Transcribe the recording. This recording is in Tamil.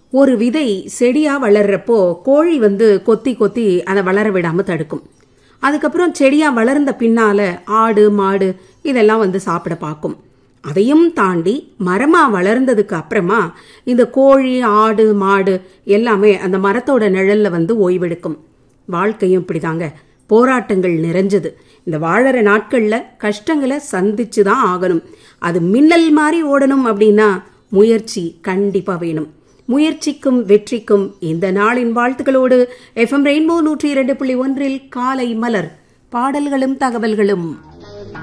ஒரு விதை செடியா வளர்றப்போ கோழி வந்து கொத்தி கொத்தி அதை வளர விடாம தடுக்கும் அதுக்கப்புறம் செடியா வளர்ந்த பின்னால ஆடு மாடு இதெல்லாம் வந்து சாப்பிட பார்க்கும் அதையும் தாண்டி மரமா வளர்ந்ததுக்கு அப்புறமா இந்த கோழி ஆடு மாடு எல்லாமே அந்த மரத்தோட நிழல்ல வந்து ஓய்வெடுக்கும் வாழ்க்கையும் இப்படிதாங்க போராட்டங்கள் நிறைஞ்சது இந்த வாழற நாட்கள்ல கஷ்டங்களை சந்திச்சு தான் ஆகணும் அது மின்னல் மாதிரி ஓடணும் அப்படின்னா முயற்சி கண்டிப்பா வேணும் முயற்சிக்கும் வெற்றிக்கும் இந்த நாளின் வாழ்த்துக்களோடு எஃப்எம் ரெயின்போ நூற்றி இரண்டு புள்ளி ஒன்றில் காலை மலர் பாடல்களும் தகவல்களும்